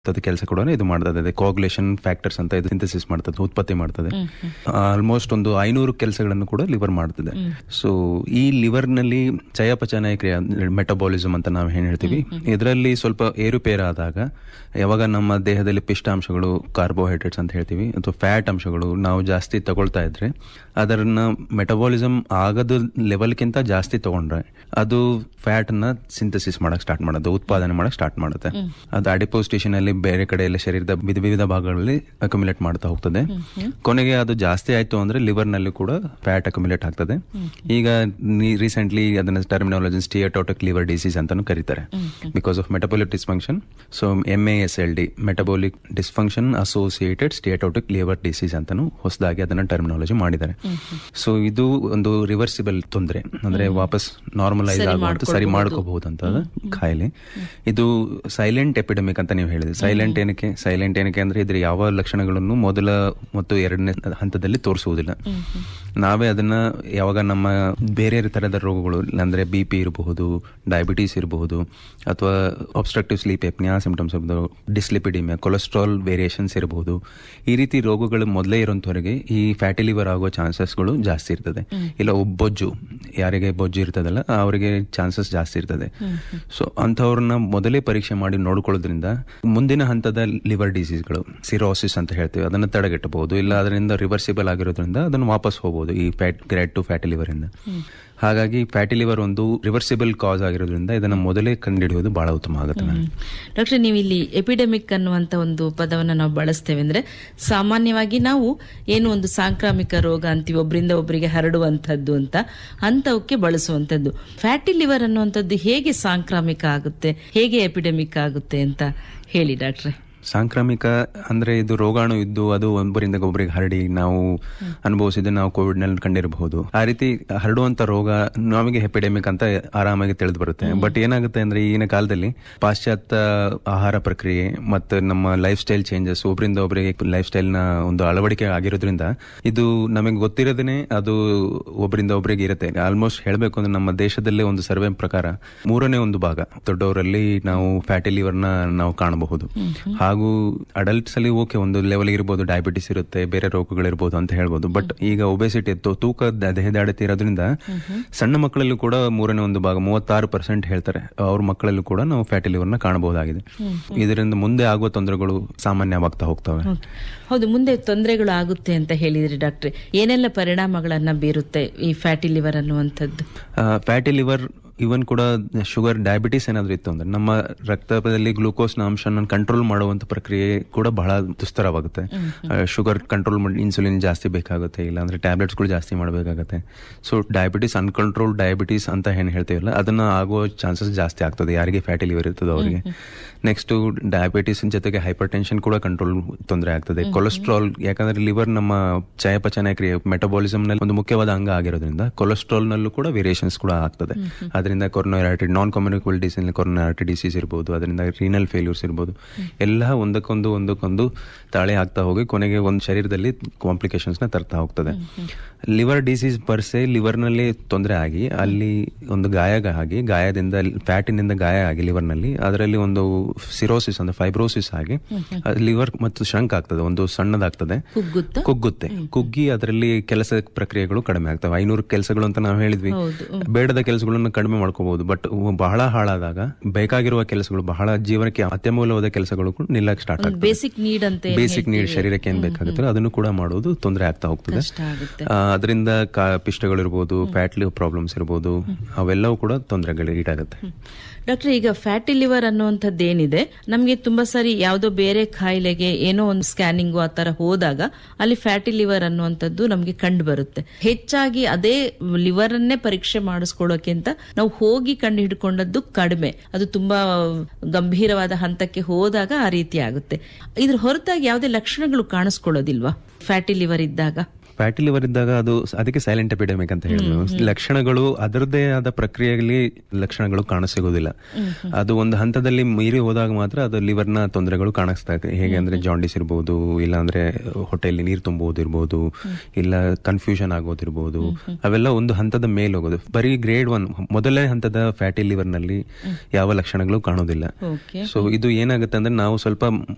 ಕೆಲಸ ಕೂಡ ಇದು ಮಾಡ್ತದೆ ಕೋಗ್ಲೇಷನ್ ಫ್ಯಾಕ್ಟರ್ಸ್ ಅಂತ ಇದು ಸಿಂಥಸಿಸ್ ಮಾಡ್ತದೆ ಉತ್ಪತ್ತಿ ಮಾಡ್ತದೆ ಆಲ್ಮೋಸ್ಟ್ ಒಂದು ಐನೂರು ಕೆಲಸಗಳನ್ನು ಕೂಡ ಲಿವರ್ ಮಾಡ್ತದೆ ಸೊ ಈ ಲಿವರ್ ನಲ್ಲಿ ಚಯಾಪಚಯ ಕ್ರಿಯೆ ಮೆಟಬಾಲಿಸಮ್ ಅಂತ ನಾವು ಏನ್ ಹೇಳ್ತೀವಿ ಇದರಲ್ಲಿ ಸ್ವಲ್ಪ ಏರುಪೇರಾದಾಗ ಯಾವಾಗ ನಮ್ಮ ದೇಹದಲ್ಲಿ ಪಿಷ್ಟಾಂಶಗಳು ಕಾರ್ಬೋಹೈಡ್ರೇಟ್ಸ್ ಅಂತ ಹೇಳ್ತೀವಿ ಅಥವಾ ಫ್ಯಾಟ್ ಅಂಶಗಳು ನಾವು ಜಾಸ್ತಿ ತಗೊಳ್ತಾ ಇದ್ರೆ ಅದನ್ನ ಮೆಟಬಾಲಿಸಮ್ ಆಗದ ಲೆವೆಲ್ಗಿಂತ ಜಾಸ್ತಿ ತಗೊಂಡ್ರೆ ಅದು ಫ್ಯಾಟ್ ನ ಸಿಂಥಸಿಸ್ ಮಾಡಕ್ ಸ್ಟಾರ್ಟ್ ಮಾಡೋದು ಉತ್ಪಾದನೆ ಮಾಡಕ್ ಸ್ಟಾರ್ಟ್ ಮಾಡುತ್ತೆ ಅದು ಅಡಿಪೋ ಸ್ಟೇಷನ್ ಅಲ್ಲಿ ಬೇರೆ ಕಡೆ ಎಲ್ಲ ಶರೀರದ ವಿಧ ವಿವಿಧ ಭಾಗಗಳಲ್ಲಿ ಅಕ್ಯುಮುಲೇಟ್ ಮಾಡ್ತಾ ಹೋಗ್ತದೆ ಕೊನೆಗೆ ಅದು ಜಾಸ್ತಿ ಆಯ್ತು ಅಂದ್ರೆ ಲಿವರ್ ನಲ್ಲಿ ಕೂಡ ಫ್ಯಾಟ್ ಅಕ್ಯುಮುಲೇಟ್ ಆಗ್ತದೆ ಈಗ ರೀಸೆಂಟ್ಲಿ ಅದನ್ನ ಟರ್ಮಿನಾಲಜಿ ಸ್ಟಿಯಟೋಟಿಕ್ ಲಿವರ್ ಡಿಸೀಸ್ ಅಂತಾನು ಕರೀತಾರೆ because of metabolic dysfunction so M A S L D metabolic dysfunction associated steatotic liver disease ಅಂತಾನು ಹೊಸದಾಗಿ ಅದನ್ನ ಟರ್ಮಿನಾಲಜಿ ಮಾಡಿದ್ದಾರೆ ಸೊ ಇದು ಒಂದು ರಿವರ್ಸಿಬಲ್ ತೊಂದರೆ ಅಂದ್ರೆ ವಾಪಸ್ ನಾರ್ಮಲೈಸ್ ಆಗುವಂತ ಸರಿ ಮಾಡ್ಕೋಬಹುದು ಅಂತ ಕಾಯಿಲೆ ಇದು ಸೈಲೆಂಟ್ ಎಪಿಡೆಮಿಕ್ ಅಂತ ನೀವು ಹೇಳಿದ್ರಿ ಸೈಲೆಂಟ್ ಏನಕ್ಕೆ ಸೈಲೆಂಟ್ ಏನಕ್ಕೆ ಅಂದ್ರೆ ಇದ್ರ ಯಾವ ಲಕ್ಷಣಗಳನ್ನು ಮೊದಲ ಮತ್ತು ಎರಡನೇ ಹಂತದಲ್ಲಿ ತೋರಿಸುವುದಿಲ್ಲ ನಾವೇ ಅದನ್ನ ಯಾವಾಗ ನಮ್ಮ ಬೇರೆ ತರದ ರೋಗಗಳು ಅಂದ್ರೆ ಬಿ ಪಿ ಇರಬಹುದು ಡಯಾಬಿಟೀಸ್ ಇರಬಹುದು ಅಥವಾ ಅಬ್ಸ್ಟ್ರಕ್ಟಿವ್ ಸ್ಲೀಪ್ ಎಪ್ನಿಯಾ ಸಿಂಪ್ಟಮ್ಸ್ ಇರಬಹುದು ಡಿಸ್ಲಿಪಿಡಿಮಿಯಾ ಕೊಲೆಸ್ಟ್ರಾಲ್ ವೇರಿಯೇಷನ್ಸ್ ಇರಬಹುದು ಈ ರೀತಿ ರೋಗಗಳು ಮೊದಲೇ ಇರೋಂಥವರೆಗೆ ಈ ಫ್ಯಾಟಿ ಲಿವರ್ ಆಗೋ ಚಾನ್ಸಸ್ಗಳು ಜಾಸ್ತಿ ಇರ್ತದೆ ಇಲ್ಲ ಬೊಜ್ಜು ಯಾರಿಗೆ ಬೊಜ್ಜು ಇರ್ತದಲ್ಲ ಅವರಿಗೆ ಚಾನ್ಸಸ್ ಜಾಸ್ತಿ ಇರ್ತದೆ ಸೊ ಅಂಥವ್ರನ್ನ ಮೊದಲೇ ಪರೀಕ್ಷೆ ಮಾಡಿ ನೋಡ್ಕೊಳ್ಳೋದ್ರಿಂದ ಮುಂದಿನ ಹಂತದ ಲಿವರ್ ಡಿಸೀಸ್ಗಳು ಸಿರೋಸಿಸ್ ಅಂತ ಹೇಳ್ತೀವಿ ಅದನ್ನು ತಡೆಗಟ್ಟಬಹುದು ಇಲ್ಲ ಅದರಿಂದ ರಿವರ್ಸಿಬಲ್ ಆಗಿರೋದ್ರಿಂದ ಅದನ್ನು ವಾಪಸ್ ಹೋಗಬಹುದು ಈ fat grade two fatty liver ಇಂದ ಹಾಗಾಗಿ ಫ್ಯಾಟಿ ಲಿವರ್ ಒಂದು ರಿವರ್ಸಿಬಲ್ ಕಾಸ್ ಆಗಿರೋದ್ರಿಂದ ಇದನ್ನ ಮೊದಲೇ ಕಂಡುಹಿಡಿಯೋದು ಬಹಳ ಉತ್ತಮ ಆಗುತ್ತೆ ಮ್ಯಾಮ್ ಡಾಕ್ಟರ್ ನೀವು ಇಲ್ಲಿ ಎಪಿಡೆಮಿಕ್ ಅನ್ನುವಂತ ಒಂದು ಪದವನ್ನು ನಾವು ಬಳಸ್ತೇವೆ ಅಂದ್ರೆ ಸಾಮಾನ್ಯವಾಗಿ ನಾವು ಏನು ಒಂದು ಸಾಂಕ್ರಾಮಿಕ ರೋಗ ಅಂತೀವಿ ಒಬ್ಬರಿಂದ ಒಬ್ಬರಿಗೆ ಹರಡುವಂತದ್ದು ಅಂತ ಅಂತವಕ್ಕೆ ಬಳಸುವಂತದ್ದು ಫ್ಯಾಟಿ ಲಿವರ್ ಅನ್ನುವಂಥದ್ದು ಹೇಗೆ ಸಾಂಕ್ರಾಮಿಕ ಆಗುತ್ತೆ ಹೇಗೆ ಎಪಿಡೆಮಿಕ್ ಆಗುತ್ತೆ ಅಂತ ಹೇಳಿ ಡಾಕ್ಟ್ರೆ ಸಾಂಕ್ರಾಮಿಕ ಅಂದ್ರೆ ಇದು ರೋಗಾಣು ಇದ್ದು ಅದು ಒಬ್ಬರಿಂದ ಒಬ್ಬರಿಗೆ ಹರಡಿ ನಾವು ಅನುಭವಿಸಿದ ನಾವು ಕೋವಿಡ್ ನಲ್ಲಿ ಕಂಡಿರಬಹುದು ಆ ರೀತಿ ಹರಡುವಂತ ರೋಗ ನಮಗೆ ಹೆಪಿಡೆಮಿಕ್ ಅಂತ ಆರಾಮಾಗಿ ತಿಳಿದು ಬರುತ್ತೆ ಬಟ್ ಏನಾಗುತ್ತೆ ಅಂದ್ರೆ ಈಗಿನ ಕಾಲದಲ್ಲಿ ಪಾಶ್ಚಾತ್ಯ ಆಹಾರ ಪ್ರಕ್ರಿಯೆ ಮತ್ತು ನಮ್ಮ ಲೈಫ್ ಸ್ಟೈಲ್ ಚೇಂಜಸ್ ಒಬ್ಬರಿಂದ ಒಬ್ಬರಿಗೆ ಲೈಫ್ ಸ್ಟೈಲ್ ನ ಒಂದು ಅಳವಡಿಕೆ ಆಗಿರೋದ್ರಿಂದ ಇದು ನಮಗೆ ಗೊತ್ತಿರೋದೇನೆ ಅದು ಒಬ್ಬರಿಂದ ಒಬ್ಬರಿಗೆ ಇರುತ್ತೆ ಆಲ್ಮೋಸ್ಟ್ ಹೇಳಬೇಕು ಅಂದ್ರೆ ನಮ್ಮ ದೇಶದಲ್ಲೇ ಒಂದು ಸರ್ವೆ ಪ್ರಕಾರ ಮೂರನೇ ಒಂದು ಭಾಗ ದೊಡ್ಡವರಲ್ಲಿ ನಾವು ಫ್ಯಾಟಿ ಲಿವರ್ ನ ನಾವು ಕಾಣಬಹುದು ಹಾಗೂ ಅಡಲ್ಟ್ಸ್ ಅಲ್ಲಿ ಓಕೆ ಒಂದು ಲೆವೆಲ್ ಇರ್ಬೋದು ಡಯಾಬಿಟಿಸ್ ಇರುತ್ತೆ ಬೇರೆ ರೋಗಗಳಿರ್ಬೋದು ಅಂತ ಹೇಳ್ಬೋದು ಬಟ್ ಈಗ ಒಬೆಸಿಟಿ ತೂಕ ದೇಹದಾಡತಿ ಇರೋದ್ರಿಂದ ಸಣ್ಣ ಮಕ್ಕಳಲ್ಲೂ ಕೂಡ ಮೂರನೇ ಒಂದು ಭಾಗ ಮೂವತ್ತಾರು ಪರ್ಸೆಂಟ್ ಹೇಳ್ತಾರೆ ಅವ್ರ ಮಕ್ಕಳಲ್ಲೂ ಕೂಡ ನಾವು ಫ್ಯಾಟಿ ಲಿವರ್ ನ ಕಾಣಬಹುದಾಗಿದೆ ಇದರಿಂದ ಮುಂದೆ ಆಗುವ ತೊಂದರೆಗಳು ಸಾಮಾನ್ಯವಾಗ್ತಾ ಹೋಗ್ತವೆ ಹೌದು ಮುಂದೆ ತೊಂದರೆಗಳು ಆಗುತ್ತೆ ಅಂತ ಹೇಳಿದ್ರಿ ಡಾಕ್ಟ್ರೆ ಏನೆಲ್ಲ ಪರಿಣಾಮಗಳನ್ನ ಬೀರುತ್ತೆ ಈ ಫ್ಯಾಟಿ ಲಿವರ್ ಅನ್ನುವಂಥದ್ದು ಫ್ಯಾಟಿ ಲಿವರ್ ಇವನ್ ಕೂಡ ಶುಗರ್ ಡಯಾಬಿಟಿಸ್ ಏನಾದ್ರೂ ಇತ್ತು ಅಂದ್ರೆ ನಮ್ಮ ರಕ್ತದಲ್ಲಿ ಗ್ಲೂಕೋಸ್ನ ಅಂಶನ ಕಂಟ್ರೋಲ್ ಮಾಡುವಂತ ಪ್ರಕ್ರಿಯೆ ಕೂಡ ಬಹಳ ದುಸ್ತರವಾಗುತ್ತೆ ಶುಗರ್ ಕಂಟ್ರೋಲ್ ಮಾಡಿ ಇನ್ಸುಲಿನ್ ಜಾಸ್ತಿ ಬೇಕಾಗುತ್ತೆ ಇಲ್ಲ ಅಂದ್ರೆ ಟ್ಯಾಬ್ಲೆಟ್ಸ್ಗಳು ಜಾಸ್ತಿ ಮಾಡಬೇಕಾಗುತ್ತೆ ಸೊ ಡಯಾಬಿಟಿಸ್ ಅನ್ಕಂಟ್ರೋಲ್ ಡಯಾಬಿಟಿಸ್ ಅಂತ ಏನ್ ಹೇಳ್ತೀವಲ್ಲ ಅದನ್ನ ಆಗೋ ಚಾನ್ಸಸ್ ಜಾಸ್ತಿ ಆಗ್ತದೆ ಯಾರಿಗೆ ಫ್ಯಾಟಿ ಲಿವರ್ ಇರ್ತದೆ ಅವರಿಗೆ ನೆಕ್ಸ್ಟ್ ಡಯಾಬಿಟಿಸ್ ಜೊತೆಗೆ ಹೈಪರ್ ಟೆನ್ಷನ್ ಕೂಡ ಕಂಟ್ರೋಲ್ ತೊಂದರೆ ಆಗ್ತದೆ ಕೊಲೆಸ್ಟ್ರಾಲ್ ಯಾಕಂದ್ರೆ ಲಿವರ್ ನಮ್ಮ ಚಯಾಪಚಯ ಕ್ರಿಯೆ ಮೆಟಬಾಲಿಸಮ್ ನಲ್ಲಿ ಒಂದು ಮುಖ್ಯವಾದ ಅಂಗ ಆಗಿರೋದ್ರಿಂದ ಕೊಲೆಸ್ಟ್ರಾಲ್ ನಲ್ಲೂ ಕೂಡ ವೇರಿಯೇಷನ್ಸ್ ಕೂಡ ಆಗ್ತದೆ ಅದರಿಂದ corona non communicable disease corona disease ಇರ್ಬೋದು ಅದರಿಂದ ರೀನಲ್ ಫೇಲ್ಯೂರ್ಸ್ ಇರ್ಬೋದು ಎಲ್ಲ ಒಂದಕ್ಕೊಂದು ಒಂದಕ್ಕೊಂದು ತಾಳೆ ಆಗ್ತಾ ಹೋಗಿ ಕೊನೆಗೆ ಒಂದು ಶರೀರದಲ್ಲಿ ಕಾಂಪ್ಲಿಕೇಶನ್ಸ್ ನ ತರ್ತಾ ಹೋಗ್ತದೆ ಲಿವರ್ ಡಿಸೀಸ್ ಪರ್ಸೆ ಲಿವರ್ ನಲ್ಲಿ ತೊಂದರೆ ಆಗಿ ಅಲ್ಲಿ ಒಂದು ಗಾಯ ಆಗಿ ಗಾಯದಿಂದ ಫ್ಯಾಟಿನಿಂದ ಗಾಯ ಆಗಿ ಲಿವರ್ ನಲ್ಲಿ ಅದರಲ್ಲಿ ಒಂದು ಸಿರೋಸಿಸ್ ಅಂದ್ರೆ ಫೈಬ್ರೋಸಿಸ್ ಆಗಿ ಲಿವರ್ ಮತ್ತು ಶಂಕ್ ಆಗ್ತದೆ ಒಂದು ಸಣ್ಣದಾಗ್ತದೆ ಕುಗ್ಗುತ್ತಾ ಕುಗ್ಗುತ್ತೆ ಕುಗ್ಗಿ ಅದರಲ್ಲಿ ಕೆಲಸ ಪ್ರಕ್ರಿಯೆಗಳು ಕಡಿಮೆ ಆಗ್ತವೆ ಐನೂರು ಕೆಲಸಗಳು ಅಂತ ನಾವು ಹೇಳಿದ್ವಿ ಬೇಡದ ಕೆಲಸಗಳನ್ನು ಕಡಿಮೆ ಮಾಡ್ಕೋಬಹುದು ಬಟ್ ಬಹಳ ಹಾಳಾದಾಗ ಬೇಕಾಗಿರುವ ಕೆಲಸಗಳು ಬಹಳ ಜೀವನಕ್ಕೆ ಅತ್ಯಮೂಲ್ಯವಾದ ಕೆಲಸಗಳು ಕೂಡ ನಿಲ್ಲಕ್ಕೆ ಸ್ಟಾರ್ಟ್ ಆಗ್ತದೆ ಬೇಸಿಕ್ ನೀಡ್ ಅಂತ ಏನ್ ಬೇಸಿಕ್ ನೀಡ್ ಶರೀರಕ್ಕೆ ಏನ್ ಬೇಕಾಗುತ್ತೆ ಅದನ್ನು ಕೂಡ ಮಾಡೋದು ತೊಂದರೆ ಆಗ್ತಾ ಹೋಗ್ತದೆ ಕಷ್ಟ ಆಗುತ್ತೆ ಆ, ಅದರಿಂದ ಕಾ- ಪಿಷ್ಟಗಳಿರ್ಬೋದು ಫ್ಯಾಟ್ ಲಿವ್ ಪ್ರಾಬ್ಲಮ್ಸ್ ಇರ್ಬೋದು ಅವೆಲ್ಲವೂ ಕೂಡ ತೊಂದರೆಗಳು ಈಡಾಗುತ್ತೆ ಡಾಕ್ಟರ್ ಈಗ ಫ್ಯಾಟಿ ಲಿವರ್ ಅನ್ನುವಂಥದ್ದು ಏನಿದೆ ನಮಗೆ ತುಂಬಾ ಸಾರಿ ಯಾವುದೋ ಬೇರೆ ಕಾಯಿಲೆಗೆ ಏನೋ ಒಂದು ಸ್ಕ್ಯಾನಿಂಗು ಆ ತರ ಹೋದಾಗ ಅಲ್ಲಿ ಫ್ಯಾಟಿ ಲಿವರ್ ಅನ್ನುವಂಥದ್ದು ನಮಗೆ ಕಂಡು ಬರುತ್ತೆ ಹೆಚ್ಚಾಗಿ ಅದೇ ಲಿವರ್ ಅನ್ನೇ ಪರೀಕ್ಷೆ ಮಾಡಿಸ್ಕೊಳ್ಳೋಕ್ಕಿಂತ ನಾವು ಹೋಗಿ ಕಂಡು ಹಿಡ್ಕೊಂಡದ್ದು ಕಡಿಮೆ ಅದು ತುಂಬಾ ಗಂಭೀರವಾದ ಹಂತಕ್ಕೆ ಹೋದಾಗ ಆ ರೀತಿ ಆಗುತ್ತೆ ಇದ್ರ ಹೊರತಾಗಿ ಯಾವುದೇ ಲಕ್ಷಣಗಳು ಕಾಣಿಸ್ಕೊಳ್ಳೋದಿಲ್ವಾ ಫ್ಯಾಟಿ ಲಿವರ್ ಇದ್ದಾಗ ಫ್ಯಾಟಿ ಲಿವರ್ ಇದ್ದಾಗ ಅದು ಅದಕ್ಕೆ ಸೈಲೆಂಟ್ ಎಪಿಡೆಮಿಕ್ ಅಂತ ಹೇಳಿದ್ರು ಲಕ್ಷಣಗಳು ಅದರದೇ ಆದ ಪ್ರಕ್ರಿಯೆಯಲ್ಲಿ ಲಕ್ಷಣಗಳು ಕಾಣಸಿಗೋದಿಲ್ಲ ಅದು ಒಂದು ಹಂತದಲ್ಲಿ ಮೀರಿ ಹೋದಾಗ ಮಾತ್ರ ಅದು ಲಿವರ್ನ ತೊಂದರೆಗಳು ಕಾಣಿಸ್ತಾ ಇದೆ ಹೇಗೆ ಅಂದ್ರೆ ಜಾಂಡಿಸ್ ಇರ್ಬೋದು ಇಲ್ಲ ಅಂದ್ರೆ ಹೊಟ್ಟೆಯಲ್ಲಿ ನೀರು ತುಂಬೋದಿರ್ಬೋದು ಇಲ್ಲ ಕನ್ಫ್ಯೂಷನ್ ಆಗೋದಿರ್ಬೋದು ಅವೆಲ್ಲ ಒಂದು ಹಂತದ ಮೇಲೆ ಹೋಗೋದು ಬರೀ ಗ್ರೇಡ್ ಒನ್ ಮೊದಲನೇ ಹಂತದ ಫ್ಯಾಟಿ ಲಿವರ್ ನಲ್ಲಿ ಯಾವ ಲಕ್ಷಣಗಳು ಕಾಣೋದಿಲ್ಲ ಓಕೆ ಸೊ ಇದು ಏನಾಗುತ್ತೆ ಅಂದ್ರೆ ನಾವು ಸ್ವಲ್ಪ